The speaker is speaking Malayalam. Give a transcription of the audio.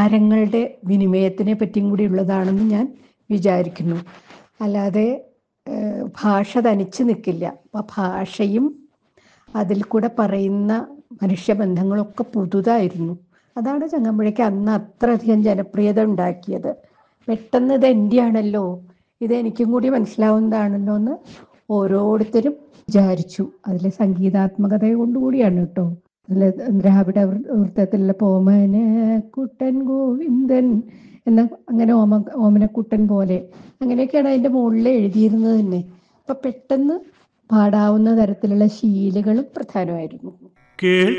വികാരങ്ങളുടെ വിനിമയത്തിനെ പറ്റിയും കൂടി ഉള്ളതാണെന്ന് ഞാൻ വിചാരിക്കുന്നു അല്ലാതെ ഏഹ്, ഭാഷ തനിച്ച് നിൽക്കില്ല അപ്പം ഭാഷയും അതിൽ കൂടെ പറയുന്ന മനുഷ്യബന്ധങ്ങളൊക്കെ പുതുതായിരുന്നു അതാണ് ചങ്ങമ്പുഴയ്ക്ക് അന്ന് അത്രയധികം ജനപ്രിയത ഉണ്ടാക്കിയത് പെട്ടെന്ന് ഇത് എൻ്റെയാണല്ലോ ഇത് എനിക്കും കൂടി മനസ്സിലാവുന്നതാണല്ലോ എന്ന് ഓരോരുത്തരും വിചാരിച്ചു അതിലെ സംഗീതാത്മകത കൊണ്ടുകൂടിയാണ് കേട്ടോ അതിലെ ദ്രാവിഡ വൃ- വൃത്തത്തിലുള്ള പോമന കുട്ടൻ ഗോവിന്ദൻ എന്ന അങ്ങനെ ഓമ ഓമനക്കുട്ടൻ പോലെ അങ്ങനെയൊക്കെയാണ് അതിൻ്റെ മുകളിൽ എഴുതിയിരുന്നത് തന്നെ അപ്പം പെട്ടെന്ന് പാടാവുന്ന തരത്തിലുള്ള ശീലുകളും പ്രധാനമായിരുന്നു കേൾ